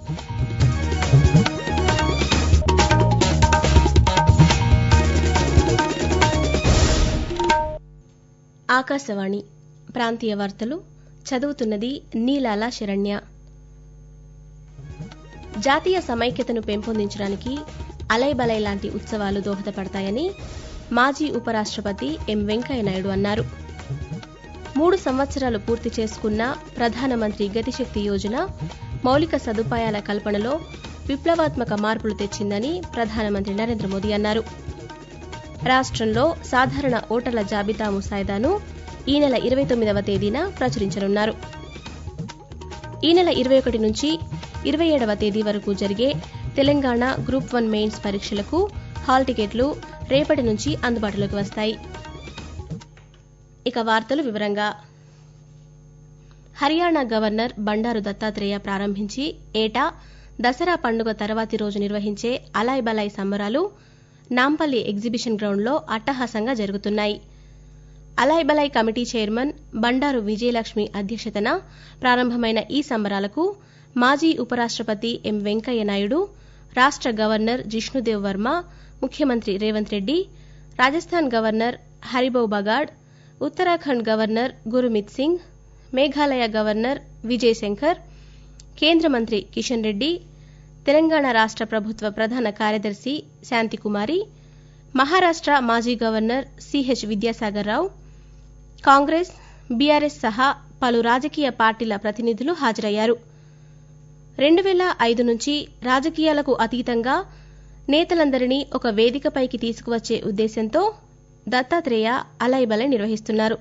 ఆకాశవాణి ప్రాంతీయ వార్తలు చదువుతున్నది నీలాల శరణ్య జాతీయ సమైక్యతను పెంపొందించడానికి అలైబలై లాంటి ఉత్సవాలు దోహదపడతాయని మాజీ ఉపరాష్టపతి ఎం వెంకయ్యనాయుడు అన్నారు మూడు సంవత్సరాలు పూర్తి చేసుకున్న ప్రధానమంత్రి గతిశక్తి యోజన మౌలిక సదుపాయాల కల్పనలో విప్లవాత్మక మార్పులు తెచ్చిందని ప్రధానమంత్రి నరేంద్ర మోదీ అన్నారు రాష్ట్రంలో సాధారణ ఓటర్ల జాబితా ముసాయిదాను ఈ నెల ఇరవై తొమ్మిదవ తేదీన ప్రచురించనున్నారు ఈ నెల ఇరవై ఒకటి నుంచి ఇరవై ఏడవ తేదీ వరకు జరిగే తెలంగాణ గ్రూప్ వన్ మెయిన్స్ పరీక్షలకు హాల్ టికెట్లు రేపటి నుంచి అందుబాటులోకి వస్తాయి ఇక వార్తలు వివరంగా హర్యానా గవర్నర్ బండారు దత్తాత్రేయ ప్రారంభించి ఏటా దసరా పండుగ తర్వాతి రోజు నిర్వహించే అలాయ్ బలాయ్ సంబరాలు నాంపల్లి ఎగ్జిబిషన్ గ్రౌండ్లో అట్టహాసంగా జరుగుతున్నాయి అలాయ్ బలాయ్ కమిటీ చైర్మన్ బండారు విజయలక్ష్మి అధ్యక్షతన ప్రారంభమైన ఈ సంబరాలకు మాజీ ఉపరాష్టపతి ఎం వెంకయ్యనాయుడు రాష్ట గవర్నర్ జిష్ణుదేవ్ వర్మ ముఖ్యమంత్రి Revanth Reddy Rajasthan governor Haribhau Bagde Uttarakhand governor Gurmit Singh Meghalaya governor Vijay Shankar కేంద్ర మంత్రి కిషన్ రెడ్డి తెలంగాణ రాష్ట ప్రభుత్వ ప్రధాన కార్యదర్శి శాంతికుమారి మహారాష్ట మాజీ governor CH Vidyasagar Rao Congress BRS సహా పలు రాజకీయ పార్టీల ప్రతినిధులు హాజరయ్యారు రెండు వేల ఐదు నుంచి రాజకీయాలకు అతీతంగా నేతలందరినీ ఒక వేదికపైకి తీసుకువచ్చే ఉద్దేశంతో దత్తాత్రేయ అలైబలై నిర్వహిస్తున్నారు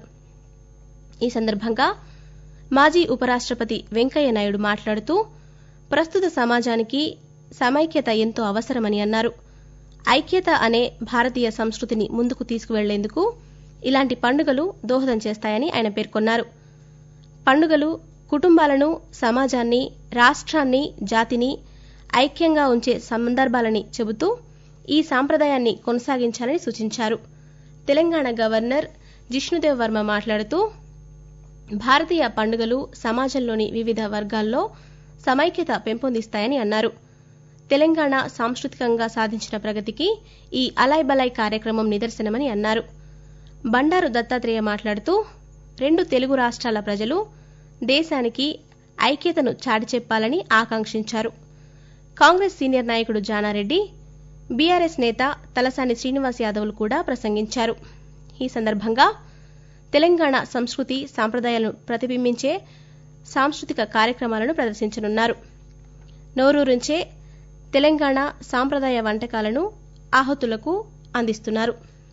ఈ సందర్భంగా మాజీ ఉపరాష్టపతి వెంకయ్యనాయుడు మాట్లాడుతూ ప్రస్తుత సమాజానికి సమైక్యత ఎంతో అవసరమని అన్నారు ఐక్యత అనే భారతీయ సంస్కృతిని ముందుకు తీసుకువెళ్లేందుకు ఇలాంటి పండుగలు దోహదం చేస్తాయని ఆయన పేర్కొన్నారు పండుగలు కుటుంబాలను సమాజాన్ని రాష్ట్రాన్ని జాతిని ఐక్యంగా ఉంచే సందర్భాలని చెబుతూ ఈ సాంప్రదాయాన్ని కొనసాగించాలని సూచించారు తెలంగాణ గవర్నర్ జిష్ణుదేవ్ వర్మ మాట్లాడుతూ భారతీయ పండుగలు సమాజంలోని వివిధ వర్గాల్లో సమైక్యత పెంపొందిస్తాయని అన్నారు తెలంగాణ సాంస్కృతికంగా సాధించిన ప్రగతికి ఈ అలాయ్ బలాయ్ కార్యక్రమం నిదర్శనమని అన్నారు బండారు దత్తాత్రేయ మాట్లాడుతూ రెండు తెలుగు రాష్ట్రాల ప్రజలు దేశానికి ఐక్యతను చాటి చెప్పాలని ఆకాంక్షించారు కాంగ్రెస్ సీనియర్ నాయకుడు జానారెడ్డి బీఆర్ఎస్ నేత తలసాని శ్రీనివాస్ యాదవ్లు కూడా ప్రసంగించారు ఈ సందర్భంగా తెలంగాణ సంస్కృతి సాంప్రదాయాలను ప్రతిబింబించే సాంస్కృతిక కార్యక్రమాలను ప్రదర్శించనున్నారు నోరూరించే తెలంగాణ సాంప్రదాయ వంటకాలను ఆహుతులకు అందిస్తున్నారు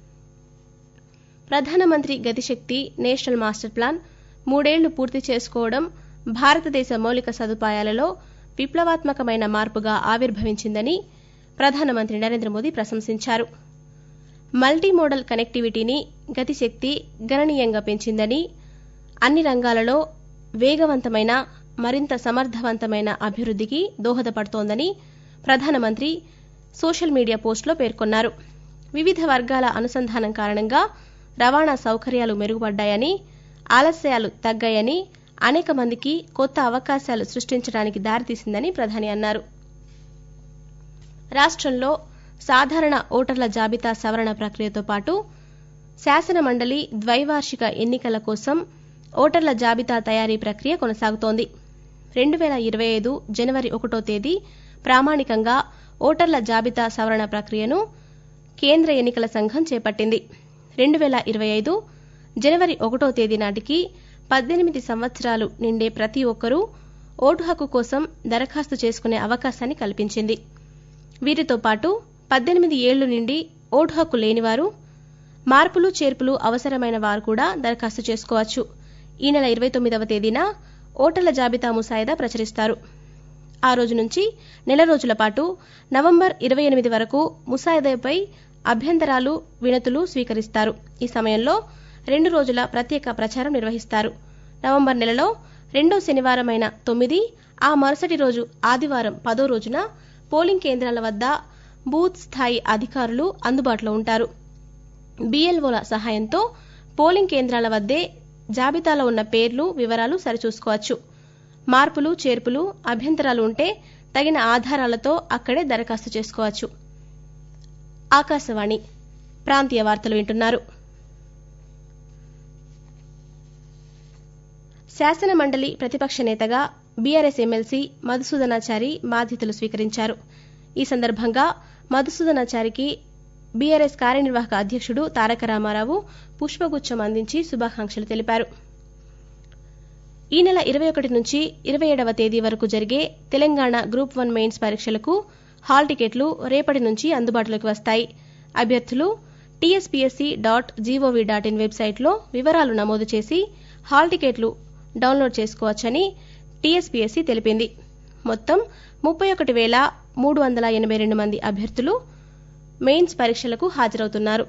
ప్రధానమంత్రి గతిశక్తి నేషనల్ మాస్టర్ ప్లాన్ మూడేళ్లు పూర్తి చేసుకోవడం భారతదేశ మౌలిక సదుపాయాలలో విప్లవాత్మకమైన మార్పుగా ఆవిర్భవించిందని ప్రధానమంత్రి నరేంద్ర మోదీ ప్రశంసించారు మల్టీ మోడల్ కనెక్టివిటీని గతిశక్తి గణనీయంగా పెంచిందని అన్ని రంగాలలో వేగవంతమైన మరింత సమర్థవంతమైన అభివృద్ధికి దోహదపడుతోందని ప్రధానమంత్రి సోషల్ మీడియా పోస్టులో పేర్కొన్నారు వివిధ వర్గాల అనుసంధానం కారణంగా రవాణా సౌకర్యాలు మెరుగుపడ్డాయని ఆలస్యాలు తగ్గాయని అనేక మందికి కొత్త అవకాశాలు సృష్టించడానికి దారితీసిందని ప్రధాని అన్నారు రాష్ట్రంలో సాధారణ ఓటర్ల జాబితా సవరణ ప్రక్రియతో పాటు శాసన మండలి ద్వైవార్షిక ఎన్నికల కోసం ఓటర్ల జాబితా తయారీ ప్రక్రియ కొనసాగుతోంది రెండు వేల ఇరవై ఐదు జనవరి ఒకటో తేదీ ప్రామాణికంగా ఓటర్ల జాబితా సవరణ ప్రక్రియను కేంద్ర ఎన్నికల సంఘం చేపట్టింది రెండు వేల ఇరవై ఐదు జనవరి ఒకటో తేదీ నాటికి పద్దెనిమిది సంవత్సరాలు నిండే ప్రతి ఒక్కరూ ఓటు హక్కు కోసం దరఖాస్తు చేసుకునే అవకాశాన్ని కల్పించింది వీరితో పాటు పద్దెనిమిది ఏళ్లు నిండి ఓటు హక్కు లేనివారు మార్పులు చేర్పులు అవసరమైన వారు కూడా దరఖాస్తు చేసుకోవచ్చు ఈ నెల ఇరవై తొమ్మిదవ తేదీన ఓటర్ల జాబితా ముసాయిదా ప్రచురిస్తారు ఆ రోజు నుంచి నెల రోజుల పాటు నవంబర్ ఇరవై ఎనిమిది వరకు ముసాయిదాపై అభ్యంతరాలు వినతులు స్వీకరిస్తారు ఈ సమయంలో రెండు రోజుల ప్రత్యేక ప్రచారం నిర్వహిస్తారు నవంబర్ నెలలో రెండో శనివారమైన తొమ్మిది ఆ మరుసటి రోజు ఆదివారం పదో రోజున పోలింగ్ కేంద్రాల వద్ద బూత్ స్థాయి అధికారులు అందుబాటులో ఉంటారు బీఎల్ఓల సహాయంతో పోలింగ్ కేంద్రాల వద్దే జాబితాలో ఉన్న పేర్లు వివరాలు సరిచూసుకోవచ్చు మార్పులు చేర్పులు అభ్యంతరాలు ఉంటే తగిన ఆధారాలతో అక్కడే దరఖాస్తు చేసుకోవచ్చు ఆకాశవాణి ప్రాంతీయ వార్తలు వింటున్నారు శాసన మండలి ప్రతిపక్ష నేతగా బీఆర్ఎస్ ఎమ్మెల్సీ మధుసూదనాచారి బాధ్యతలు స్వీకరించారు ఈ సందర్భంగా మధుసూదనాచారికి బీఆర్ఎస్ కార్యనిర్వాహక అధ్యక్షుడు తారక రామారావు పుష్పగుచ్చం అందించి శుభాకాంక్షలు తెలిపారు ఈ నెల ఇరవై ఒకటి నుంచి ఇరవై ఏడవ తేదీ వరకు జరిగే తెలంగాణ గ్రూప్ వన్ మెయిన్స్ పరీక్షలకు హాల్ టికెట్లు రేపటి నుంచి అందుబాటులోకి వస్తాయి అభ్యర్థులు TSPSC dot G O V dot in వెబ్సైట్లో వివరాలు నమోదు చేసి హాల్ టికెట్లు డౌన్లోడ్ చేసుకోవచ్చని టీఎస్పీఎస్సీ తెలిపింది మొత్తం ముప్పై ఒకటి వేల మూడు వందల ఎనభై రెండు మంది అభ్యర్థులు మెయిన్స్ పరీక్షలకు హాజరవుతున్నారు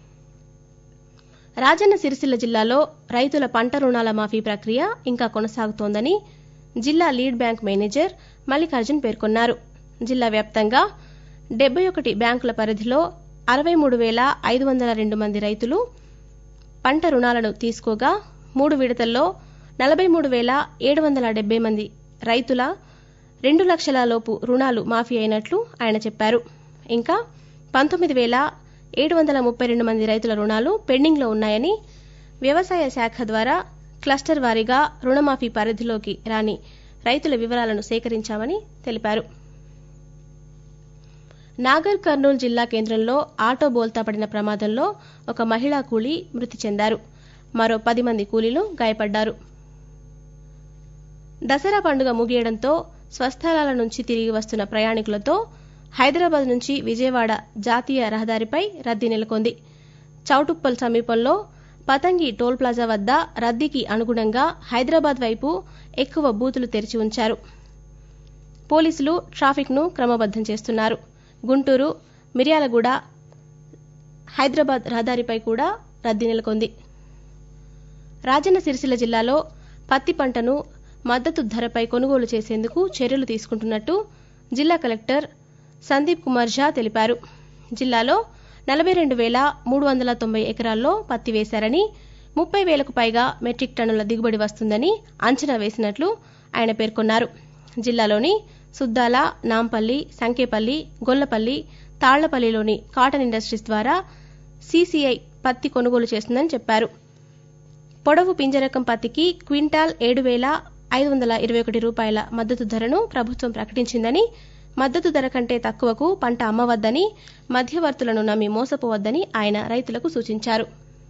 రాజన్న సిరిసిల్ల జిల్లాలో రైతుల పంట రుణాల మాఫీ ప్రక్రియ ఇంకా కొనసాగుతోందని జిల్లా లీడ్ బ్యాంక్ మేనేజర్ మల్లికార్జున్ పేర్కొన్నారు జిల్లా వ్యాప్తంగా డెబ్బై ఒకటి బ్యాంకుల పరిధిలో అరవై మూడు వేల ఐదు వందల రెండు మంది రైతులు పంట రుణాలను తీసుకోగా మూడు విడతల్లో నలభై మూడు వేల ఏడు వందల డెబ్బై మంది రైతుల రెండు లక్షల లోపు రుణాలు మాఫీ అయినట్లు ఆయన చెప్పారు ఇంకా పంతొమ్మిది వేల ఏడు వందల ముప్పై రెండు మంది రైతుల రుణాలు పెండింగ్లో ఉన్నాయని వ్యవసాయ శాఖ ద్వారా క్లస్టర్ వారీగా రుణమాఫీ పరిధిలోకి రాని రైతుల వివరాలను సేకరించామని తెలిపారు నాగర్ కర్నూలు జిల్లా కేంద్రంలో ఆటో బోల్తా పడిన ప్రమాదంలో ఒక మహిళా కూలీ మృతి చెందారు మరో పది మంది కూలీలు గాయపడ్డారు దసరా పండుగ ముగియడంతో స్వస్థలాల నుంచి తిరిగి వస్తున్న ప్రయాణికులతో హైదరాబాద్ నుంచి విజయవాడ జాతీయ రహదారిపై రద్దీ నెలకొంది చౌటుప్పల్ సమీపంలో పతంగి టోల్ ప్లాజా వద్ద రద్దీకి అనుగుణంగా హైదరాబాద్ వైపు ఎక్కువ బూతులు తెరిచి ఉంచారు పోలీసులు ట్రాఫిక్ను క్రమబద్దం చేస్తున్నారు గుంటూరు మిర్యాలగూడ హైదరాబాద్ రహదారిపై కూడా రద్దీ నెలకొంది రాజన్న సిరిసిల్ల జిల్లాలో పత్తి పంటను మద్దతు ధరపై కొనుగోలు చేసేందుకు చర్యలు తీసుకుంటున్నట్టు జిల్లా కలెక్టర్ సందీప్ కుమార్ ఝా తెలిపారు జిల్లాలో నలభై రెండు వేల మూడు వందల తొంభై ఎకరాల్లో పత్తి వేశారని ముప్పై వేలకు పైగా మెట్రిక్ టన్నుల దిగుబడి వస్తుందని అంచనా వేసినట్లు ఆయన పేర్కొన్నారు జిల్లాలోని సుద్దాల నాంపల్లి సంకేపల్లి గొల్లపల్లి తాళ్లపల్లిలోని కాటన్ ఇండస్ట్రీస్ ద్వారా సీసీఐ పత్తి కొనుగోలు చేస్తుందని చెప్పారు పొడవు పింజరకం పత్తికి క్వింటాల్ ఏడు వేల ఐదు వందల ఇరవై ఒకటి రూపాయల మద్దతు ధరను ప్రభుత్వం ప్రకటించిందని మద్దతు ధర కంటే తక్కువకు పంట అమ్మవద్దని మధ్యవర్తులను నమ్మి మోసపోవద్దని ఆయన రైతులకు సూచించారు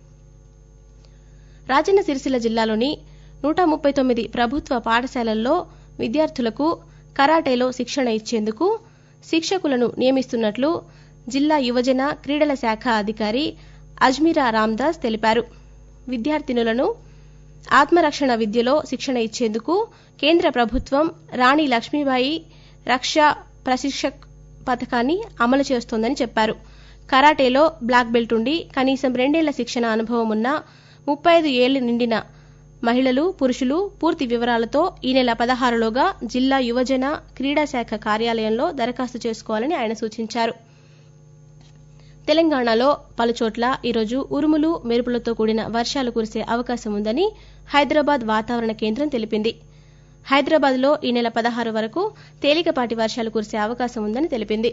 రాజన్న సిరిసిల్ల జిల్లాలోని నూట ముప్పై తొమ్మిది ప్రభుత్వ పాఠశాలల్లో విద్యార్థులకు కరాటేలో శిక్షణ ఇచ్చేందుకు శిక్షకులను నియమిస్తున్నట్లు జిల్లా యువజన క్రీడల శాఖ అధికారి అజ్మీరా రామ్దాస్ తెలిపారు విద్యార్థినులను ఆత్మరక్షణ విద్యలో శిక్షణ ఇచ్చేందుకు కేంద్ర ప్రభుత్వం రాణి లక్ష్మీబాయి రక్షా ప్రశిక్షక్ పథకాన్ని అమలు చేస్తోందని చెప్పారు కరాటేలో బ్లాక్ బెల్ట్ ఉండి కనీసం రెండేళ్ల శిక్షణ అనుభవం ఉన్న ముప్పై ఐదు ఏళ్లు నిండిన మహిళలు పురుషులు పూర్తి వివరాలతో ఈ నెల పదహారులోగా జిల్లా యువజన క్రీడా శాఖ కార్యాలయంలో దరఖాస్తు చేసుకోవాలని ఆయన సూచించారు తెలంగాణలో పలుచోట్ల ఈరోజు ఉరుములు మెరుపులతో కూడిన వర్షాలు కురిసే అవకాశం ఉందని హైదరాబాద్ వాతావరణ కేంద్రం తెలిపింది హైదరాబాద్లో ఈ నెల పదహారు వరకు తేలికపాటి వర్షాలు కురిసే అవకాశం ఉందని తెలిపింది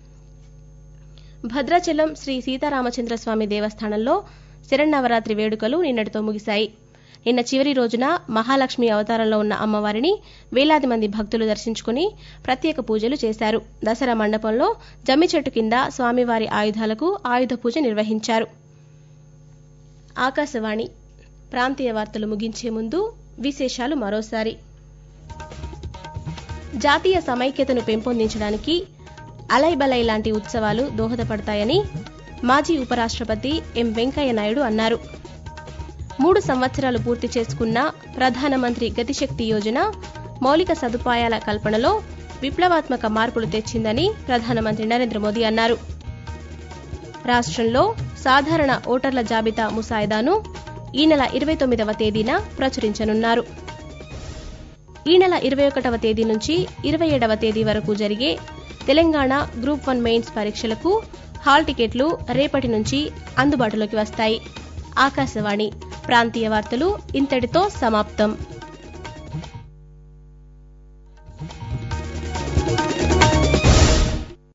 భద్రాచలం శ్రీ సీతారామచంద్రస్వామి దేవస్థానంలో శరన్నవరాత్రి వేడుకలు నిన్నటితో ముగిశాయి నిన్న చివరి రోజున మహాలక్ష్మి అవతారంలో ఉన్న అమ్మవారిని వేలాది మంది భక్తులు దర్శించుకుని ప్రత్యేక పూజలు చేశారు దసరా మండపంలో జమ్మి చెట్టు కింద స్వామివారి ఆయుధాలకు ఆయుధ పూజ నిర్వహించారు ఆకాశవాణి ప్రాంతీయ వార్తలు ముగించే ముందు విశేషాలు మరోసారి జాతీయ సమైక్యతను పెంపొందించడానికి అలైబలై లాంటి ఉత్సవాలు దోహదపడతాయని మాజీ ఉపరాష్ట్రపతి ఎం వెంకయ్య నాయుడు అన్నారు మూడు సంవత్సరాలు పూర్తి చేసుకున్న ప్రధానమంత్రి గతిశక్తి యోజన మౌలిక సదుపాయాల కల్పనలో విప్లవాత్మక మార్పులు తెచ్చిందని ప్రధానమంత్రి నరేంద్ర మోదీ అన్నారు రాష్ట్రంలో సాధారణ ఓటర్ల జాబితా ముసాయిదాను ఈ నెల ఇరవై తొమ్మిదవ తేదీన ప్రచురించనున్నారు ఈ నెల ఇరవై ఒకటవ తేదీ నుంచి ఇరవై ఏడవ తేదీ వరకు జరిగే తెలంగాణ గ్రూప్ వన్ మెయిన్స్ పరీక్షలకు హాల్ టికెట్లు రేపటి నుంచి అందుబాటులోకి వస్తాయి ఆకాశవాణి ప్రాంతీయ వార్తలు ఇంతటితో సమాప్తం